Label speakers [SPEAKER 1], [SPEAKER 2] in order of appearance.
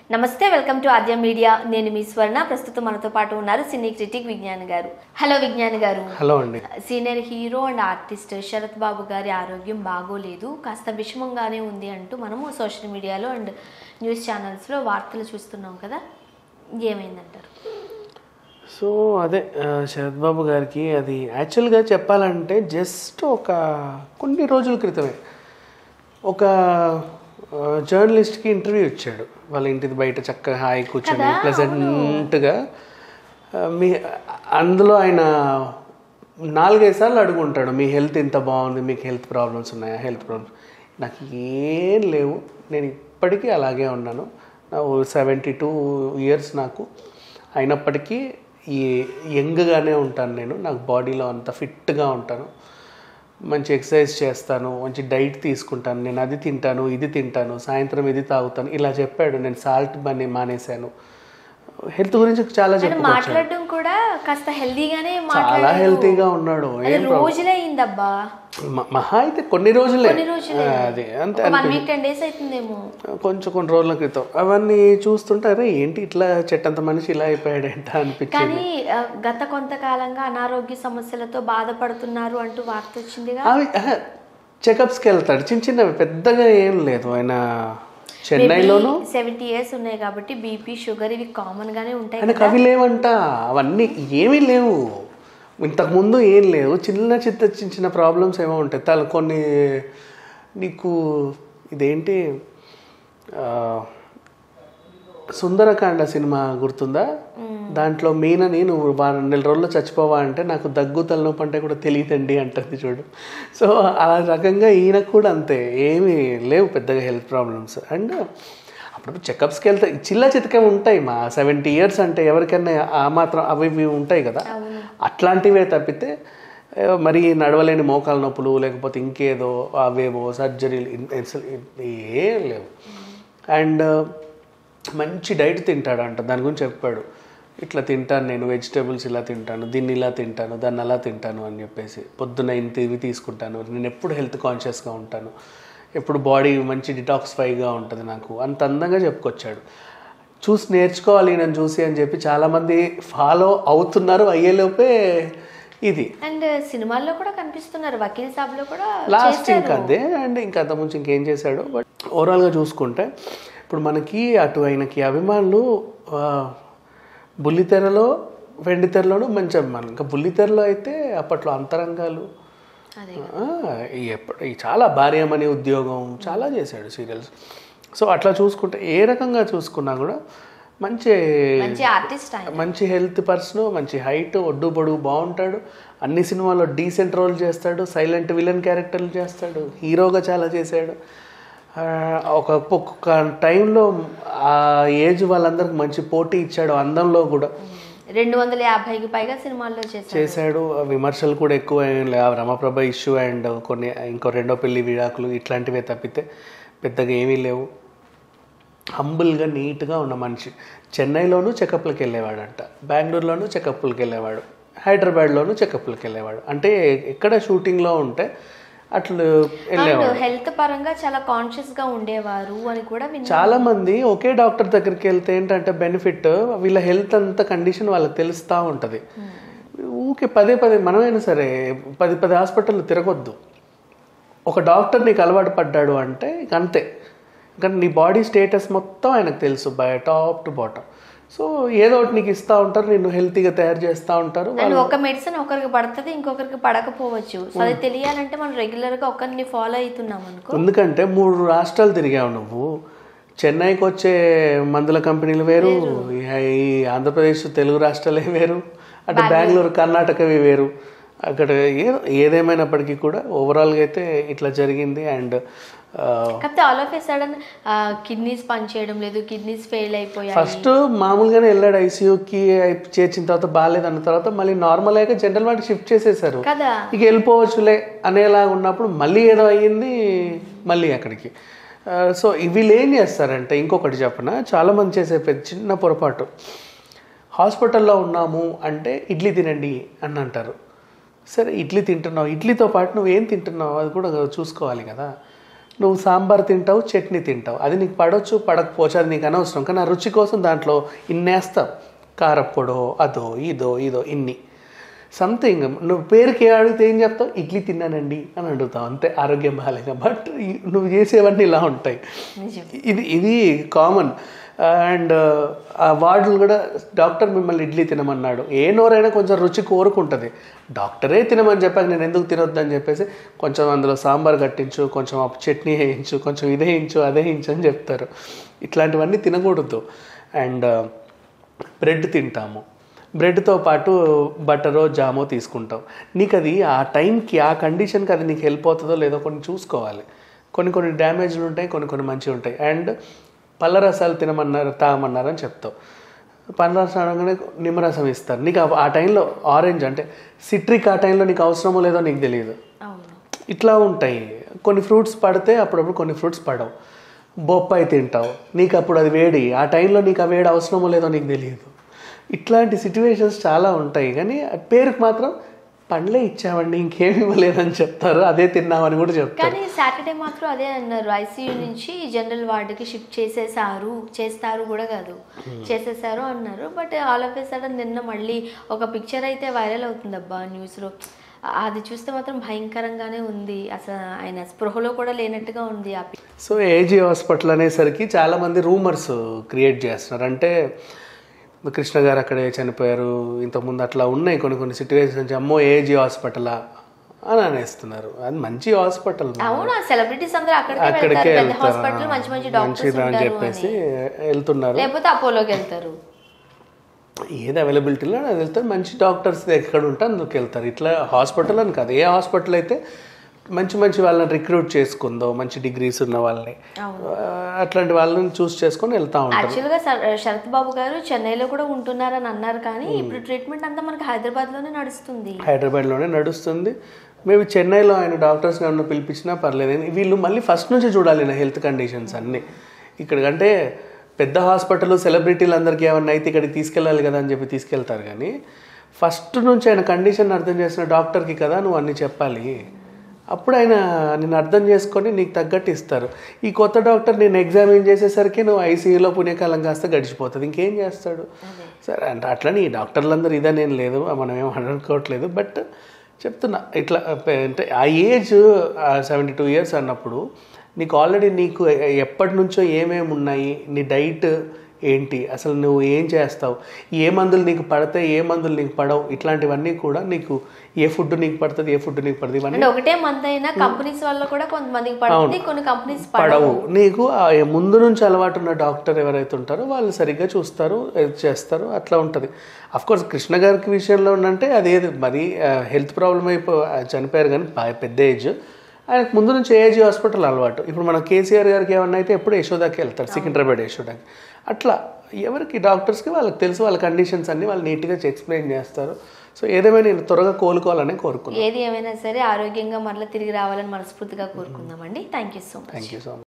[SPEAKER 1] నమస్తే welcome to Aadya media నేను మీ స్వర్ణ ప్రస్తుతం మనతో పాటు ఉన్నారు సినీ క్రిటిక్ విజ్ఞాన్ గారు హలో విజ్ఞాన్ గారు
[SPEAKER 2] హలో అండి
[SPEAKER 1] senior hero and artist Sarath Babu గారి ఆరోగ్యం బాగోలేదు కాస్త విషమంగానే ఉంది అంటూ మనము సోషల్ మీడియాలో అండ్ న్యూస్ ఛానల్స్లో వార్తలు చూస్తున్నాం కదా ఏమైందంటారు
[SPEAKER 2] సో అదే ఆ, శరత్ బాబు గారికి అది యాక్చువల్గా చెప్పాలంటే జస్ట్ ఒక కొన్ని రోజుల క్రితమే ఒక జర్నలిస్ట్కి ఇంటర్వ్యూ ఇచ్చాడు వాళ్ళ ఇంటి బయట చక్కగా హాయి కూర్చొని ప్లెజెంట్గా మీ అందులో ఆయన నాలుగైదు సార్లు అడుగుంటాడు మీ హెల్త్ ఇంత బాగుంది మీకు హెల్త్ ప్రాబ్లమ్స్ ఉన్నాయా హెల్త్ ప్రాబ్లమ్స్ నాకు ఏం లేవు నేను ఇప్పటికీ అలాగే ఉన్నాను నా సెవెంటీ టూ ఇయర్స్ నాకు అయినప్పటికీ ఈ యంగ్గానే ఉంటాను నేను నాకు బాడీలో అంత ఫిట్గా ఉంటాను మంచి ఎక్సర్సైజ్ చేస్తాను మంచి డైట్ తీసుకుంటాను నేను అది తింటాను ఇది తింటాను సాయంత్రం ఇది తాగుతాను ఇలా చెప్పాడు నేను సాల్ట్ బని మానేశాను హెల్త్ గురించి చాలా
[SPEAKER 1] ఆయన
[SPEAKER 2] చెప్పు
[SPEAKER 1] మాట్లాడడం కూడా కాస్త హెల్దీగానే
[SPEAKER 2] చాలా
[SPEAKER 1] మాట్లాడారు
[SPEAKER 2] హెల్తీగా ఉన్నాడు
[SPEAKER 1] అది రోజులే అయిందబ్బా
[SPEAKER 2] మ- మహా అయితే కొన్ని రోజులే
[SPEAKER 1] కొన్ని రోజులే
[SPEAKER 2] ఆ, అది అంతే
[SPEAKER 1] ఒక వన్ వీక్ టెన్ డేస్ అవుతుందేమో
[SPEAKER 2] కొంచెం కొన్ని రోజుల క్రితం అవన్నీ చూస్తుంటే అరే ఏంటి ఇట్లా చెట్టంత మనిషి ఇలా అయిపోయాడేంట అనిపించింది
[SPEAKER 1] కానీ ఆ, గత కొంతకాలంగా అనారోగ్య సమస్యలతో బాధపడుతున్నారు అంటూ వార్త వచ్చిందిగా
[SPEAKER 2] అవి చెకప్స్కి వెళ్తాడు చిన్న చిన్నవి పెద్దగా ఏం లేదు ఆయన చెన్నైలోను
[SPEAKER 1] సెవెంటీ ఇయర్స్ ఉన్నాయి కాబట్టి బీపీ షుగర్ ఇవి కామన్ గానే ఉంటాయి
[SPEAKER 2] ఆయనకు అవి లేవంట అవన్నీ ఏమీ లేవు ఇంతకుముందు ఏం లేవు చిన్న చిత్త చిన్న చిన్న ప్రాబ్లమ్స్ ఏమో ఉంటాయి తల కొన్ని నీకు ఇదేంటి ఆ, సుందరకాండ సినిమా గుర్తుందా దాంట్లో మీనని నువ్వు వా- నెల రోజుల్లో చచ్చిపోవా అంటే నాకు దగ్గు తలనొప్పి అంటే కూడా తెలియదండి అంటుంది చూడు సో ఆ రకంగా ఈయనకు కూడా అంతే ఏమీ లేవు పెద్దగా హెల్త్ ప్రాబ్లమ్స్ అండ్ అప్పుడప్పుడు చెకప్స్కి వెళ్తే చిల్ల చితకే ఉంటాయి మా సెవెంటీ ఇయర్స్ అంటే ఎవరికైనా ఆ మాత్రం అవి ఇవి ఉంటాయి కదా అట్లాంటివే తప్పితే ఏ, మరి నడవలేని మోకాల నొప్పులు లేకపోతే ఇంకేదో అవేవో సర్జరీలు ఇన్- ఇన్సల్- ఏం లేవు అండ్ మంచి డైట్ తింటాడంట దాని గురించి చెప్పాడు ఇట్లా తింటాను నేను వెజిటేబుల్స్ ఇలా తింటాను దీన్ని ఇలా తింటాను దాన్ని అలా తింటాను అని చెప్పేసి పొద్దున్న ఇంత ఇవి తీసుకుంటాను నేను ఎప్పుడు హెల్త్ కాన్షియస్గా ఉంటాను ఎప్పుడు బాడీ మంచి డిటాక్స్ఫైగా ఉంటుంది నాకు అంత అందంగా చెప్పుకొచ్చాడు చూసి నేర్చుకోవాలి నేను చూసి అని చెప్పి చాలామంది ఫాలో అవుతున్నారు అయ్యేలోపే ఇది
[SPEAKER 1] అండ్ సినిమాల్లో కూడా కనిపిస్తున్నారు వకీల్ సాబ్ లో కూడా
[SPEAKER 2] లాస్ట్ ఇంకా అదే అండ్ ఇంకా అంతకుముందు ఇంకేం చేశాడు బట్ ఓవరాల్గా చూసుకుంటే ఇప్పుడు మనకి అటు ఆయనకి అభిమానులు ఆ, బుల్లితెరలో వెండితెరలోనూ మంచి అభిమానులు ఇంకా బుల్లితెరలో అయితే అప్పట్లో అంతరంగాలు
[SPEAKER 1] అదే
[SPEAKER 2] ఆ, ఈ ఎప్ప- ఈ చాలా భార్యమని ఉద్యోగం చాలా చేశాడు సీరియల్స్ సో అట్లా చూసుకుంటే ఏ రకంగా చూసుకున్నా కూడా మంచి
[SPEAKER 1] మంచి ఆర్టిస్ట్ ఆయన
[SPEAKER 2] మంచి హెల్త్ పర్సన్ మంచి హైట్ ఒడ్డు పొడుగు బాగుంటాడు అన్ని సినిమాల్లో డీసెంట్ రోల్ చేస్తాడు సైలెంట్ విలన్ క్యారెక్టర్లు చేస్తాడు హీరోగా చాలా చేశాడు ఆ, ఒక ఒక్కొక్క టైంలో ఆ ఏజ్ వాళ్ళందరికి మంచి పోటీ ఇచ్చాడు అందంలో కూడా
[SPEAKER 1] రెండు వందల యాభైకి పైగా సినిమాల్లో చేశారు
[SPEAKER 2] చేశాడు విమర్శలు కూడా ఎక్కువ ఏం లేవు రమప్రభ ఇష్యూ అండ్ కొన్ని ఇంకో రెండో పెళ్లి విడాకులు ఇట్లాంటివే తప్పితే పెద్దగా ఏమీ లేవు హంబుల్గా నీట్గా ఉన్న మనిషి చెన్నైలోనూ చెకప్లకు వెళ్ళేవాడంట బెంగళూరులోనూ చెకప్లకు వెళ్ళేవాడు హైదరాబాద్లోనూ చెకప్లకు వెళ్ళేవాడు అంటే ఎక్కడ షూటింగ్లో ఉంటే అట్లు వెళ్ళేవాడు
[SPEAKER 1] హెల్త్ పరంగా చాలా కాన్షియస్ గా ఉండేవారు అని కూడా విన్నా
[SPEAKER 2] చాలా మంది ఒకే డాక్టర్ దగ్గరికి వెళ్తే ఏంటంటే బెనిఫిట్ వీళ్ళ హెల్త్ అంత కండిషన్ వాళ్ళకి తెలుస్తూ ఉంటుంది ఊకే పదే పదే మనమైనా సరే పది పది హాస్పిటల్ తిరగొద్దు ఒక డాక్టర్ నీకు అలవాటు పడ్డాడు అంటే ఇక అంతే కానీ నీ బాడీ స్టేటస్ మొత్తం ఆయనకు తెలుసు by top to bottom so ఏదో ఒకటి నీకు ఇస్తూ ఉంటారు నిన్ను హెల్తీగా తయారు చేస్తూ ఉంటారు
[SPEAKER 1] అండ్ ఒక మెడిసిన్ ఒకరికి పడుతుంది ఇంకొకరికి పడకపోవచ్చు సో అది తెలియాలంటే మనం రెగ్యులర్ గా ఒకరిని ఫాలో అవుతున్నాం అనుకో
[SPEAKER 2] ఎందుకంటే మూడు రాష్ట్రాలు తిరిగావు నువ్వు చెన్నైకి వచ్చే మందుల కంపెనీలు వేరు ఈ ఆంధ్రప్రదేశ్ తెలుగు రాష్ట్రాలే వేరు అటు బెంగళూరు కర్ణాటకవి వేరు అక్కడ ఏదో ఏదేమైనప్పటికీ కూడా ఓవరాల్గా అయితే ఇట్లా జరిగింది అండ్
[SPEAKER 1] కాకపోతే all of a sudden kidneys పనిచేయడం లేదు కిడ్నీస్ ఫెయిల్ అయిపోయాయి
[SPEAKER 2] ఫస్ట్ మామూలుగానే వెళ్ళాడు ఐసీయూకి చేర్చిన తర్వాత బాగాలేదు అన్న తర్వాత మళ్ళీ నార్మల్ అయ్యాక జనరల్ వాటికి షిఫ్ట్ చేసేసారు
[SPEAKER 1] కదా
[SPEAKER 2] ఇక వెళ్ళిపోవచ్చులే అనేలా ఉన్నప్పుడు మళ్ళీ ఏదో అయ్యింది మళ్ళీ అక్కడికి ఆ, సో వీళ్ళు ఏం చేస్తారంటే ఇంకొకటి చెప్పన చాలామంది చేసే పెద్ద చిన్న పొరపాటు హాస్పిటల్లో ఉన్నాము అంటే ఇడ్లీ తినండి అని అంటారు సరే ఇడ్లీ తింటున్నావు ఇడ్లీతో పాటు నువ్వు ఏం తింటున్నావు అది కూడా చూసుకోవాలి కదా నువ్వు సాంబార్ తింటావు చట్నీ తింటావు అది నీకు పడవచ్చు పడకపోవచ్చు అది నీకు అనవసరం కానీ ఆ రుచి కోసం దాంట్లో ఇన్నేస్తావు కారప్పొడో అదో ఇదో ఇదో ఇన్ని సంథింగ్ నువ్వు పేరుకి ఏ అడిగితే ఏం చెప్తావు ఇడ్లీ తిన్నానండి అని అడుగుతావు అంతే ఆరోగ్యం బాగాలేక బట్ నువ్వు చేసేవన్నీ ఇలా ఉంటాయి
[SPEAKER 1] నిజం
[SPEAKER 2] ఇది ఇది కామన్ అండ్ ఆ వార్డులు కూడా డాక్టర్ మిమ్మల్ని ఇడ్లీ తినమన్నాడు ఏ నోరైనా కొంచెం రుచి కోరుకుంటుంది డాక్టరే తినమని చెప్పాక నేను ఎందుకు తినొద్దని చెప్పేసి కొంచెం అందులో సాంబార్ కట్టించు కొంచెం ఆ చట్నీ వేయించు కొంచెం ఇదే వేయించు అదే వేయించు అని చెప్తారు ఇట్లాంటివన్నీ తినకూడదు అండ్ బ్రెడ్ తింటాము బ్రెడ్తో పాటు బటరో జామో తీసుకుంటాం నీకు అది ఆ టైంకి ఆ కండిషన్కి అది నీకు హెల్ప్ అవుతుందో లేదో కొన్ని చూసుకోవాలి కొన్ని కొన్ని డ్యామేజ్లు ఉంటాయి కొన్ని కొన్ని మంచివి ఉంటాయి అండ్ పళ్ళ రసాలు తినమన్నారు తాగమన్నారు అని చెప్తావు పళ్ళ రసం అనగానే నిమ్మరసం ఇస్తారు నీకు ఆ- ఆ టైంలో ఆరెంజ్ అంటే సిట్రిక్ ఆ టైంలో నీకు అవసరమో లేదో నీకు తెలియదు
[SPEAKER 1] అవును
[SPEAKER 2] ఇట్లా ఉంటాయి కొన్ని ఫ్రూట్స్ పడితే అప్పుడప్పుడు కొన్ని ఫ్రూట్స్ పడవు బొప్పాయి తింటావు నీకు అప్పుడు అది వేడి ఆ టైంలో నీకు ఆ వేడి అవసరమో లేదో నీకు తెలియదు ఇట్లాంటి సిచ్యువేషన్స్ చాలా ఉంటాయి కానీ ఆ పేరుకు మాత్రం పండ్లే ఇచ్చామండి ఇంకేమి ఇవ్వలేదని చెప్తారు అదే తిన్నామని కూడా చెప్తారు
[SPEAKER 1] కానీ సాటర్డే మాత్రం అదే అన్నారు ఐసీయూ నుంచి జనరల్ వార్డుకి షిఫ్ట్ చేసేసారు చేస్తారు కూడా కాదు చేసేసారు అన్నారు but all of a sudden నిన్న మళ్ళీ ఒక పిక్చర్ అయితే వైరల్ అవుతుంది అబ్బా న్యూస్లో అది చూస్తే మాత్రం భయంకరంగానే ఉంది అసలు ఆయన స్పృహలో కూడా లేనట్టుగా ఉంది ఆ pic.
[SPEAKER 2] సో ఏజీ హాస్పిటల్ అనేసరికి చాలామంది రూమర్స్ క్రియేట్ చేస్తున్నారు అంటే కృష్ణ గారు అక్కడే చనిపోయారు ఇంతకుముందు అట్లా ఉన్నాయి కొన్ని కొన్ని సిచ్యువేషన్స్ అమ్మో ఏజీ హాస్పిటలా అని అనేస్తున్నారు అది మంచి హాస్పిటల్
[SPEAKER 1] అవును ఆ సెలబ్రిటీస్ అందరూ అక్కడికే
[SPEAKER 2] అక్కడికే
[SPEAKER 1] వెళ్తారు పెద్ద
[SPEAKER 2] వెళ్తారు
[SPEAKER 1] హాస్పిటల్ మంచి మంచి డాక్టర్స్
[SPEAKER 2] మంచిదా అని
[SPEAKER 1] ఉంటారు
[SPEAKER 2] చెప్పేసి
[SPEAKER 1] అని
[SPEAKER 2] వెళ్తున్నారు
[SPEAKER 1] లేకపోతే అపోలోకి వెళ్తారు
[SPEAKER 2] ఏది అవైలబిలిటీలో అది వెళ్తారు మంచి డాక్టర్స్ ఎక్కడ ఉంటే అందులోకి వెళ్తారు ఇట్లా హాస్పిటల్ అని కాదు ఏ హాస్పిటల్ అయితే మంచి మంచి వాళ్ళని రిక్రూట్ చేసుకుందో మంచి డిగ్రీస్ ఉన్న వాళ్ళని ఆ, అట్లాంటి వాళ్ళని చూస్ చేసుకొని వెళ్తా ఉంటారు
[SPEAKER 1] యాక్చువల్గా శర- శరత్ బాబు గారు చెన్నైలో కూడా ఉంటున్నారని అన్నారు కానీ ఇప్పుడు ట్రీట్మెంట్ అంతా మనకి హైదరాబాద్లోనే నడుస్తుంది
[SPEAKER 2] హైదరాబాద్లోనే నడుస్తుంది మేబీ చెన్నైలో ఆయన డాక్టర్స్ ఏమన్నా పిలిపించినా పర్లేదు వీళ్ళు మళ్ళీ ఫస్ట్ నుంచి చూడాలి నా హెల్త్ కండిషన్స్ అన్నీ ఇక్కడికంటే పెద్ద హాస్పిటల్ సెలబ్రిటీలు అందరికీ ఏమన్నా అయితే ఇక్కడికి తీసుకెళ్ళాలి కదా అని చెప్పి తీసుకెళ్తారు కానీ ఫస్ట్ నుంచి ఆయన కండిషన్ అర్థం చేసిన డాక్టర్కి కదా నువ్వు అన్నీ చెప్పాలి అప్పుడు ఆయన నేను అర్థం చేసుకొని నీకు తగ్గట్టు ఇస్తారు ఈ కొత్త డాక్టర్ నేను ఎగ్జామిన్ చేసేసరికి నువ్వు ఐసీయూలో పుణ్యకాలం కాస్త గడిచిపోతుంది ఇంకేం చేస్తాడు సరే అంటే అట్లని ఈ డాక్టర్లందరూ ఇదే నేను లేదు మనం ఏం అనుకోవట్లేదు బట్ చెప్తున్నా ఇట్లా ప- అంటే ఆ ఏజ్ సెవెంటీ టూ ఇయర్స్ అన్నప్పుడు నీకు ఆల్రెడీ నీకు ఎ- ఎప్పటి నుంచో ఏమేమి ఉన్నాయి నీ డైట్ ఏంటి అసలు నువ్వు ఏం చేస్తావు ఏ మందులు నీకు పడతాయి ఏ మందులు నీకు పడవు ఇట్లాంటివన్నీ కూడా నీకు ఏ ఫుడ్ నీకు పడుతుంది ఏ ఫుడ్ నీకు పడుతుంది ఇవన్నీ
[SPEAKER 1] అంటే ఒకటే మంత్ అయినా కంపెనీస్ వల్ల కూడా కొంతమందికి పడుతుంది కొన్ని కంపెనీస్
[SPEAKER 2] పడవు నీకు ఆ ముందు నుంచి అలవాటు ఉన్న డాక్టర్ ఎవరైతే ఉంటారో వాళ్ళు సరిగ్గా చూస్తారు ఇది చేస్తారు అట్లా ఉంటుంది అఫ్ కోర్స్ కృష్ణ గారికి విషయంలో ఉందంటే అదేది మరి హెల్త్ ప్రాబ్లం అయిపో చనిపోయారు కానీ బాగా పెద్ద ఏజ్ ఆయనకు ముందు నుంచి ఏజీ హాస్పిటల్ అలవాటు ఇప్పుడు మన కేసీఆర్ గారికి ఏమన్నా అయితే ఎప్పుడు యశోదాకి వెళ్తారు సికింద్రాబాద్ యశోదాకి అట్లా ఎవరికి డాక్టర్స్కి వాళ్ళకి తెలుసు వాళ్ళ కండిషన్స్ అన్ని వాళ్ళు నీట్గా ఎక్స్ప్లెయిన్ చేస్తారు సో ఏదేమైనా నేను త్వరగా కోలుకోవాలని కోరుకున్నాను
[SPEAKER 1] ఏది ఏమైనా సరే ఆరోగ్యంగా మరలా తిరిగి రావాలని మనస్ఫూర్తిగా కోరుకుందామండి thank you so much
[SPEAKER 2] thank you so much